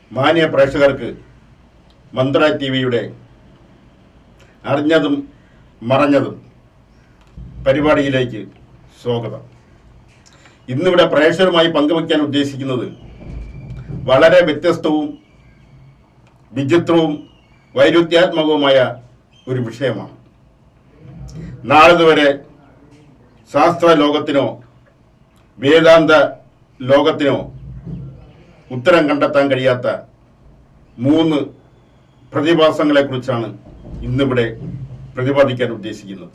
മാന്യ പ്രേക്ഷകർക്ക് മന്ത്ര ടി വിയുടെ അറിഞ്ഞതും മറഞ്ഞതും പരിപാടിയിലേക്ക് സ്വാഗതം ഇന്നിവിടെ പ്രേക്ഷകരുമായി പങ്കുവയ്ക്കാൻ ഉദ്ദേശിക്കുന്നത് വളരെ വ്യത്യസ്തവും വിചിത്രവും വൈരുദ്ധ്യാത്മകവുമായ ഒരു വിഷയമാണ് നാളിതുവരെ ശാസ്ത്ര ലോകത്തിനോ വേദാന്ത ലോകത്തിനോ ഉത്തരം കണ്ടെത്താൻ കഴിയാത്ത മൂന്ന് പ്രതിഭാസങ്ങളെക്കുറിച്ചാണ് ഇന്നിവിടെ പ്രതിപാദിക്കാൻ ഉദ്ദേശിക്കുന്നത്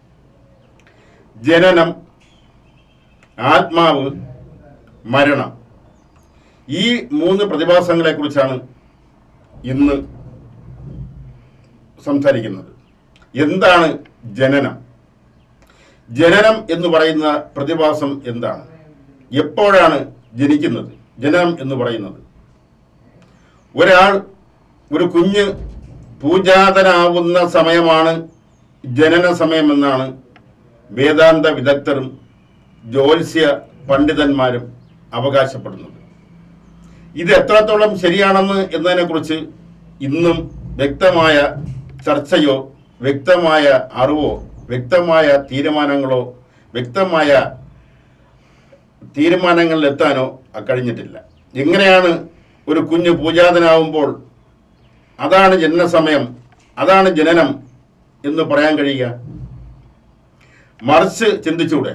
ജനനം ആത്മാവ് മരണം ഈ മൂന്ന് പ്രതിഭാസങ്ങളെക്കുറിച്ചാണ് ഇന്ന് സംസാരിക്കുന്നത് എന്താണ് ജനനം ജനനം എന്ന് പറയുന്ന പ്രതിഭാസം എന്താണ് എപ്പോഴാണ് ജനിക്കുന്നത് ജനനം എന്ന് പറയുന്നത് ഒരാൾ ഒരു കുഞ്ഞ് പൂജാതനാവുന്ന സമയമാണ് ജനന സമയമെന്നാണ് വേദാന്ത വിദഗ്ധരും ജ്യോത്സ്യ പണ്ഡിതന്മാരും അവകാശപ്പെടുന്നത് ഇത് എത്രത്തോളം ശരിയാണെന്ന് എന്നതിനെക്കുറിച്ച് ഇന്നും വ്യക്തമായ ചർച്ചയോ വ്യക്തമായ അറിവോ വ്യക്തമായ തീരുമാനങ്ങളോ വ്യക്തമായ തീരുമാനങ്ങളിൽ എത്താനോ കഴിഞ്ഞിട്ടില്ല എങ്ങനെയാണ് ഒരു കുഞ്ഞ് പൂജാതനാവുമ്പോൾ അതാണ് ജനനസമയം അതാണ് ജനനം എന്ന് പറയാൻ കഴിയുക മറിച്ച് ചിന്തിച്ചൂടെ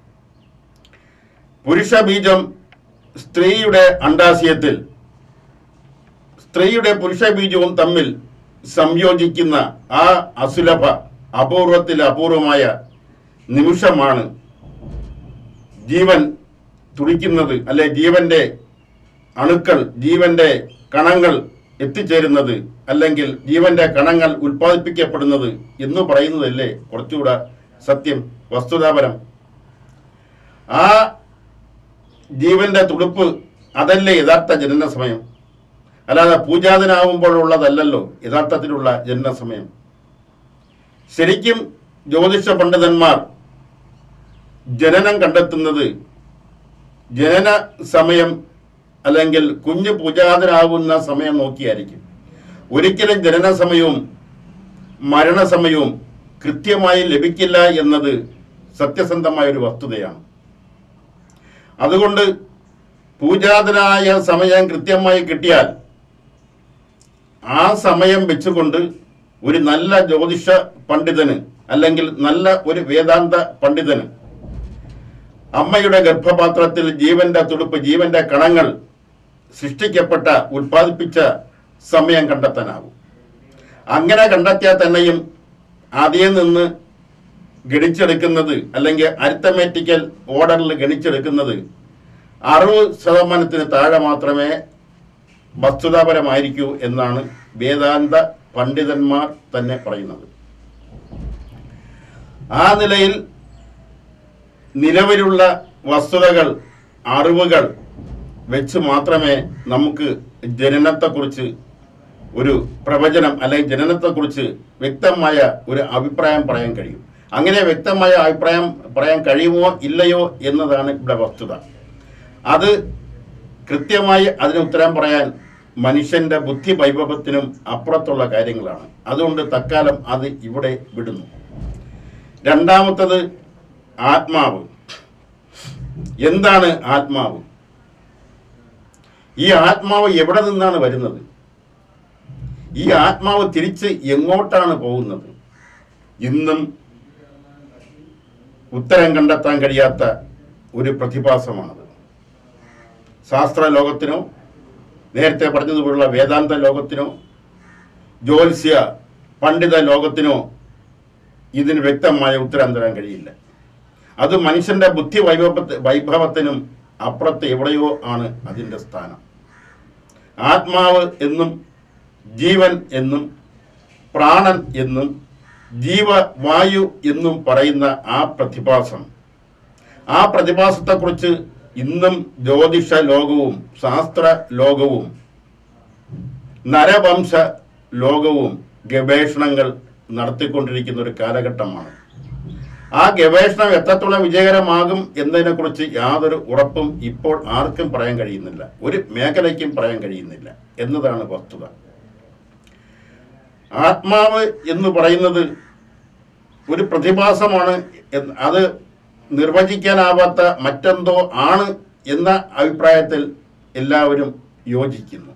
പുരുഷ ബീജം സ്ത്രീയുടെ അണ്ടാശയത്തിൽ സ്ത്രീയുടെ പുരുഷ ബീജവും തമ്മിൽ സംയോജിക്കുന്ന ആ അസുലഭ അപൂർവത്തിൽ അപൂർവമായ നിമിഷമാണ് ജീവൻ തുടിക്കുന്നത് അല്ലെ ജീവന്റെ അണുക്കൾ ജീവന്റെ കണങ്ങൾ എത്തിച്ചേരുന്നത് അല്ലെങ്കിൽ ജീവന്റെ കണങ്ങൾ ഉൽപ്പാദിപ്പിക്കപ്പെടുന്നത് എന്ന് പറയുന്നതല്ലേ കുറച്ചുകൂടെ സത്യം വസ്തുതാപരം ആ ജീവന്റെ തുടുപ്പ് അതല്ലേ യഥാർത്ഥ ജനന സമയം അല്ലാതെ പൂജാതനാവുമ്പോഴുള്ളതല്ലല്ലോ യഥാർത്ഥത്തിലുള്ള ജനന സമയം ശരിക്കും ജ്യോതിഷ പണ്ഡിതന്മാർ ജനനം കണ്ടെത്തുന്നത് ജനന സമയം അല്ലെങ്കിൽ കുഞ്ഞ് പൂജാതനാകുന്ന സമയം നോക്കിയായിരിക്കും ഒരിക്കലും ജനന സമയവും മരണസമയവും കൃത്യമായി ലഭിക്കില്ല എന്നത് സത്യസന്ധമായ ഒരു വസ്തുതയാണ് അതുകൊണ്ട് പൂജാതനായ സമയം കൃത്യമായി കിട്ടിയാൽ ആ സമയം വെച്ചുകൊണ്ട് ഒരു നല്ല ജ്യോതിഷ പണ്ഡിതന് അല്ലെങ്കിൽ നല്ല ഒരു വേദാന്ത പണ്ഡിതന് അമ്മയുടെ ഗർഭപാത്രത്തിൽ ജീവന്റെ തുടുപ്പ് ജീവന്റെ കണങ്ങൾ സൃഷ്ടിക്കപ്പെട്ട ഉൽപ്പാദിപ്പിച്ച സമയം കണ്ടെത്താനാവും അങ്ങനെ കണ്ടെത്തിയാൽ തന്നെയും അതിൽ നിന്ന് ഗണിച്ചെടുക്കുന്നത് അല്ലെങ്കിൽ അരിത്തമാറ്റിക്കൽ ഓർഡറിൽ ഗണിച്ചെടുക്കുന്നത് അറുപത് ശതമാനത്തിന് താഴെ മാത്രമേ വസ്തുതാപരമായിരിക്കൂ എന്നാണ് വേദാന്ത പണ്ഡിതന്മാർ തന്നെ പറയുന്നത് ആ നിലയിൽ നിലവിലുള്ള വസ്തുതകൾ അറിവുകൾ വെച്ച് മാത്രമേ നമുക്ക് ജനനത്തെക്കുറിച്ച് ഒരു പ്രവചനം അല്ലെങ്കിൽ ജനനത്തെക്കുറിച്ച് വ്യക്തമായ ഒരു അഭിപ്രായം പറയാൻ കഴിയും അങ്ങനെ വ്യക്തമായ അഭിപ്രായം പറയാൻ കഴിയുമോ ഇല്ലയോ എന്നതാണ് ഇവിടെ വസ്തുത അത് കൃത്യമായി അതിന് ഉത്തരം പറയാൻ മനുഷ്യന്റെ ബുദ്ധി വൈഭവത്തിനും അപ്പുറത്തുള്ള കാര്യങ്ങളാണ് അതുകൊണ്ട് തൽക്കാലം അത് ഇവിടെ വിടുന്നു രണ്ടാമത്തത് ആത്മാവ് എന്താണ് ആത്മാവ് ഈ ആത്മാവ് എവിടെ നിന്നാണ് വരുന്നത് ഈ ആത്മാവ് തിരിച്ച് എങ്ങോട്ടാണ് പോകുന്നത് ഇന്നും ഉത്തരം കണ്ടെത്താൻ കഴിയാത്ത ഒരു പ്രതിഭാസമാണത് ശാസ്ത്ര ലോകത്തിനോ നേരത്തെ പറഞ്ഞതുപോലുള്ള വേദാന്ത ലോകത്തിനോ ജ്യോത്സ്യ പണ്ഡിത ലോകത്തിനോ ഇതിന് വ്യക്തമായ ഉത്തരം തരാൻ കഴിയില്ല അത് മനുഷ്യന്റെ ബുദ്ധി വൈഭവ വൈഭവത്തിനും അപ്പുറത്ത് എവിടെയോ ആണ് അതിൻ്റെ സ്ഥാനം ആത്മാവ് എന്നും ജീവൻ എന്നും പ്രാണൻ എന്നും ജീവവായു എന്നും പറയുന്ന ആ പ്രതിഭാസം ആ പ്രതിഭാസത്തെക്കുറിച്ച് ഇന്നും ജ്യോതിഷ ലോകവും ശാസ്ത്ര ലോകവും നരവംശ ലോകവും ഗവേഷണങ്ങൾ നടത്തിക്കൊണ്ടിരിക്കുന്ന ഒരു കാലഘട്ടമാണ് ആ ഗവേഷണം എത്രത്തോളം വിജയകരമാകും എന്നതിനെക്കുറിച്ച് യാതൊരു ഉറപ്പും ഇപ്പോൾ ആർക്കും പറയാൻ കഴിയുന്നില്ല ഒരു മേഖലയ്ക്കും പറയാൻ കഴിയുന്നില്ല എന്നതാണ് വസ്തുത ആത്മാവ് എന്ന് പറയുന്നത് ഒരു പ്രതിഭാസമാണ് എന്ന് അത് നിർവചിക്കാനാവാത്ത മറ്റെന്തോ ആണ് എന്ന അഭിപ്രായത്തിൽ എല്ലാവരും യോജിക്കുന്നു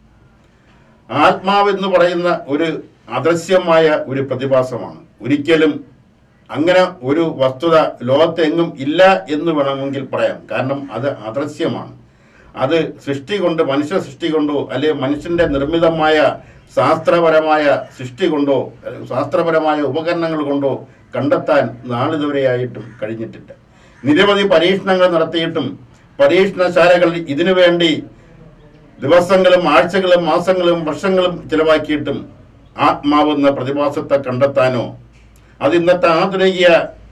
ആത്മാവ് എന്ന് പറയുന്ന ഒരു അദൃശ്യമായ ഒരു പ്രതിഭാസമാണ് ഒരിക്കലും അങ്ങനെ ഒരു വസ്തുത ലോകത്തെങ്ങും ഇല്ല എന്ന് വേണമെങ്കിൽ പറയാം കാരണം അത് അദൃശ്യമാണ് അത് സൃഷ്ടി കൊണ്ട് മനുഷ്യ സൃഷ്ടി കൊണ്ടോ അല്ലെങ്കിൽ മനുഷ്യന്റെ നിർമ്മിതമായ ശാസ്ത്രപരമായ സൃഷ്ടി കൊണ്ടോ അല്ലെങ്കിൽ ശാസ്ത്രപരമായ ഉപകരണങ്ങൾ കൊണ്ടോ കണ്ടെത്താൻ നാളിതുവരെയായിട്ടും കഴിഞ്ഞിട്ടില്ല നിരവധി പരീക്ഷണങ്ങൾ നടത്തിയിട്ടും പരീക്ഷണശാലകൾ ഇതിനു വേണ്ടി ദിവസങ്ങളും ആഴ്ചകളും മാസങ്ങളും വർഷങ്ങളും ചിലവാക്കിയിട്ടും ആത്മാവെന്ന പ്രതിഭാസത്തെ കണ്ടെത്താനോ അത് ഇന്നത്തെ ആധുനിക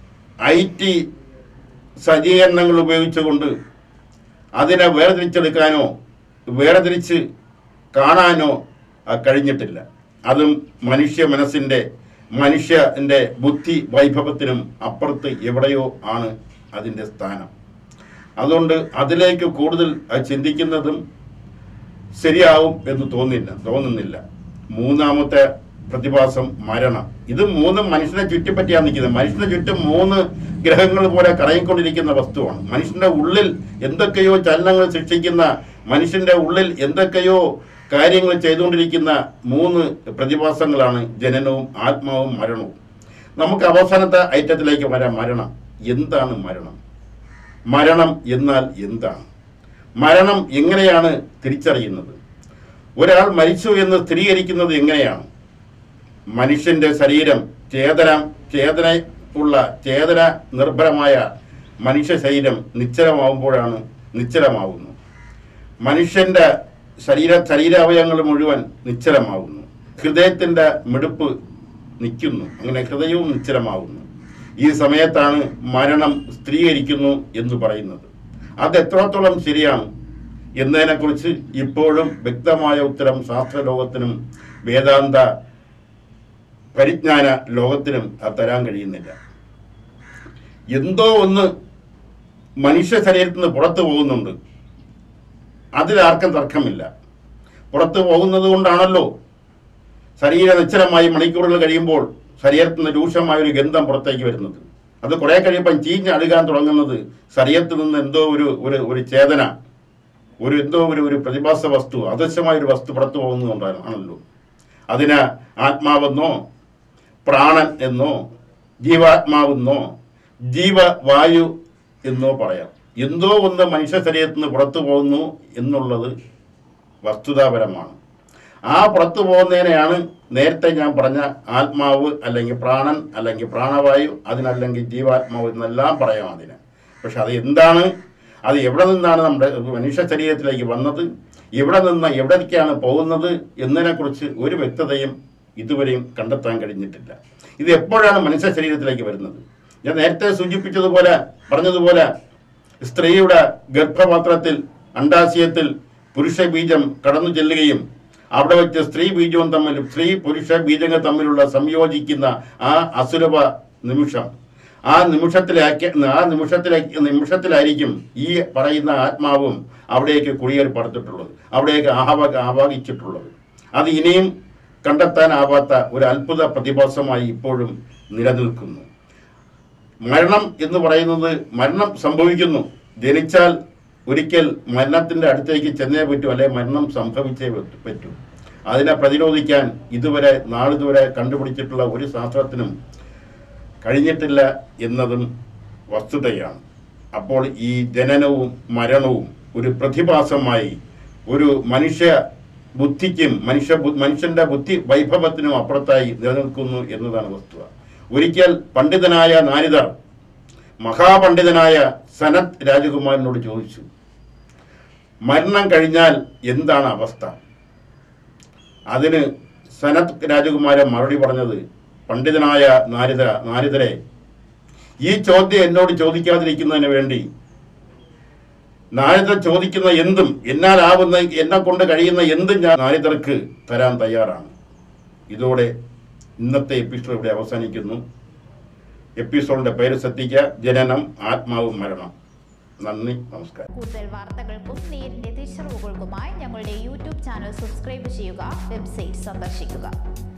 ഐ ടി സജ്ജീകരണങ്ങൾ ഉപയോഗിച്ചുകൊണ്ട് അതിനെ വേർതിരിച്ചെടുക്കാനോ വേർതിരിച്ച് കാണാനോ ആ, കഴിഞ്ഞിട്ടില്ല അതും മനുഷ്യ മനസ്സിൻ്റെ മനുഷ്യൻ്റെ ബുദ്ധി വൈഭവത്തിനും അപ്പുറത്ത് എവിടെയോ ആണ് അതിൻ്റെ സ്ഥാനം അതുകൊണ്ട് അതിലേക്ക് കൂടുതൽ അത് ചിന്തിക്കുന്നതും ശരിയാവും എന്ന് തോന്നില്ല തോന്നുന്നില്ല മൂന്നാമത്തെ പ്രതിഭാസം മരണം ഇത് മൂന്നും മനുഷ്യനെ ചുറ്റിപ്പറ്റിയാണ് നിൽക്കുന്നത് മനുഷ്യനെ ചുറ്റും മൂന്ന് ഗ്രഹങ്ങൾ പോലെ കറങ്ങിക്കൊണ്ടിരിക്കുന്ന വസ്തുവാണ് മനുഷ്യന്റെ ഉള്ളിൽ എന്തൊക്കെയോ ചലനങ്ങൾ സൃഷ്ടിക്കുന്ന മനുഷ്യന്റെ ഉള്ളിൽ എന്തൊക്കെയോ കാര്യങ്ങൾ ചെയ്തുകൊണ്ടിരിക്കുന്ന മൂന്ന് പ്രതിഭാസങ്ങളാണ് ജനനവും ആത്മാവും മരണവും നമുക്ക് അവസാനത്തെ ഐറ്റത്തിലേക്ക് വരാം മരണം എന്താണ് മരണം മരണം എന്നാൽ എന്താണ് മരണം എങ്ങനെയാണ് തിരിച്ചറിയുന്നത് ഒരാൾ മരിച്ചു എന്ന് സ്ഥിരീകരിക്കുന്നത് എങ്ങനെയാണ് മനുഷ്യന്റെ ശരീരം ചേതന ചേതന ഉള്ള ചേതന നിർഭരമായ മനുഷ്യ ശരീരം നിശ്ചലമാവുമ്പോഴാണ് നിശ്ചലമാവുന്നു മനുഷ്യന്റെ ശരീര ശരീരാവയവങ്ങൾ മുഴുവൻ നിശ്ചലമാവുന്നു ഹൃദയത്തിന്റെ മിടുപ്പ് നിൽക്കുന്നു അങ്ങനെ ഹൃദയവും നിശ്ചലമാവുന്നു ഈ സമയത്താണ് മരണം സ്ഥിരീകരിക്കുന്നു എന്ന് പറയുന്നത് അത് എത്രത്തോളം ശരിയാണ് എന്നതിനെക്കുറിച്ച് ഇപ്പോഴും വ്യക്തമായ ഉത്തരം ശാസ്ത്രലോകത്തിനും വേദാന്ത പരിജ്ഞാന ലോകത്തിനും അത് തരാൻ കഴിയുന്നില്ല എന്തോ ഒന്ന് മനുഷ്യ ശരീരത്തിൽ നിന്ന് പുറത്തു പോകുന്നുണ്ട് അതിലാർക്കും തർക്കമില്ല പുറത്തു പോകുന്നത് കൊണ്ടാണല്ലോ ശരീര നിശ്ചലമായി മണിക്കൂറുകൾ കഴിയുമ്പോൾ ശരീരത്തിൽ നിന്ന് രൂക്ഷമായ ഒരു ഗന്ധം പുറത്തേക്ക് വരുന്നത് അത് കുറെ കഴിയുമ്പം ചീഞ്ഞടുകാൻ തുടങ്ങുന്നത് ശരീരത്തിൽ നിന്ന് എന്തോ ഒരു ഒരു ഒരു ചേതന ഒരു എന്തോ ഒരു ഒരു പ്രതിഭാസ വസ്തു അദൃശ്യമായ ഒരു വസ്തു പുറത്തു പോകുന്നതുകൊണ്ടാണ് ആണല്ലോ അതിന് ആത്മാവെന്നോ പ്രാണൻ എന്നോ ജീവാത്മാവെന്നോ ജീവവായു എന്നോ പറയാം എന്തോ ഒന്ന് മനുഷ്യ ശരീരത്തിൽ നിന്ന് പുറത്തു പോകുന്നു എന്നുള്ളത് വസ്തുതാപരമാണ് ആ പുറത്തു പോകുന്നതിനെയാണ് നേരത്തെ ഞാൻ പറഞ്ഞ ആത്മാവ് അല്ലെങ്കിൽ പ്രാണൻ അല്ലെങ്കിൽ പ്രാണവായു അതിനല്ലെങ്കിൽ ജീവാത്മാവ് എന്നെല്ലാം പറയാം അതിന് പക്ഷെ അത് എന്താണ് അത് എവിടെ നിന്നാണ് നമ്മുടെ മനുഷ്യ ശരീരത്തിലേക്ക് വന്നത് എവിടെ നിന്ന് എവിടേക്കാണ് പോകുന്നത് എന്നതിനെക്കുറിച്ച് ഒരു വ്യക്തതയും ഇതുവരെയും കണ്ടെത്താൻ കഴിഞ്ഞിട്ടില്ല ഇത് എപ്പോഴാണ് മനുഷ്യ ശരീരത്തിലേക്ക് വരുന്നത് ഞാൻ നേരത്തെ സൂചിപ്പിച്ചതുപോലെ പറഞ്ഞതുപോലെ സ്ത്രീയുടെ ഗർഭപാത്രത്തിൽ അണ്ടാശയത്തിൽ പുരുഷ ബീജം കടന്നു ചെല്ലുകയും അവിടെ വെച്ച് സ്ത്രീ ബീജവും തമ്മിൽ സ്ത്രീ പുരുഷ ബീജങ്ങൾ തമ്മിലുള്ള സംയോജിക്കുന്ന ആ അസുലഭ നിമിഷം ആ നിമിഷത്തിലാക്കി ആ നിമിഷത്തിലേക്ക് നിമിഷത്തിലായിരിക്കും ഈ പറയുന്ന ആത്മാവും അവിടേക്ക് കുടിയേറിപ്പടുത്തിട്ടുള്ളത് അവിടേക്ക് ആഹവ ആവാഹിച്ചിട്ടുള്ളത് അത് ഇനിയും കണ്ടെത്താനാവാത്ത ഒരു അത്ഭുത പ്രതിഭാസമായി ഇപ്പോഴും നിലനിൽക്കുന്നു മരണം എന്ന് പറയുന്നത് മരണം സംഭവിക്കുന്നു ജനിച്ചാൽ ഒരിക്കൽ മരണത്തിന്റെ അടുത്തേക്ക് ചെന്നേ പറ്റൂ അല്ലെ മരണം സംഭവിച്ചേ പറ്റൂ- പറ്റൂ അതിനെ പ്രതിരോധിക്കാൻ ഇതുവരെ നാളിതുവരെ കണ്ടുപിടിച്ചിട്ടുള്ള ഒരു ശാസ്ത്രത്തിനും കഴിഞ്ഞിട്ടില്ല എന്നതും വസ്തുതയാണ് അപ്പോൾ ഈ ജനനവും മരണവും ഒരു പ്രതിഭാസമായി ഒരു മനുഷ്യ ബുദ്ധിക്കും മനുഷ്യ ബു- മനുഷ്യന്റെ ബുദ്ധി വൈഭവത്തിനും അപ്പുറത്തായി നിലനിൽക്കുന്നു എന്നതാണ് വസ്തുത ഒരിക്കൽ പണ്ഡിതനായ നാരിദർ മഹാപണ്ഡിതനായ സനത് രാജകുമാരനോട് ചോദിച്ചു മരണം കഴിഞ്ഞാൽ എന്താണ് അവസ്ഥ അതിന് സനത് രാജകുമാരൻ മറുപടി പറഞ്ഞത് പണ്ഡിതനായ നാരിദ നാരിദരെ ഈ ചോദ്യം എന്നോട് ചോദിക്കാതിരിക്കുന്നതിന് വേണ്ടി നാരിദർ ചോദിക്കുന്ന എന്തും എന്നാലാവുന്ന എന്നെ കൊണ്ട് കഴിയുന്ന എന്തും ഞാൻ നാരിദർക്ക് തരാൻ തയ്യാറാണ് ഇതോടെ ഇന്നത്തെ എപ്പിസോഡ് ഇവിടെ അവസാനിക്കുന്നു എപ്പിസോഡിൻ്റെ പേര് ശ്രദ്ധിക്കുക ജനനം ആത്മാവും മരണം നന്ദി നമസ്കാരം കൂടുതൽ വാർത്തകൾക്കും നേരിന്റെ തിരിച്ചറിവുകൾക്കുമായി ഞങ്ങളുടെ യൂട്യൂബ് ചാനൽ സബ്സ്ക്രൈബ് ചെയ്യുക വെബ്സൈറ്റ് സന്ദർശിക്കുക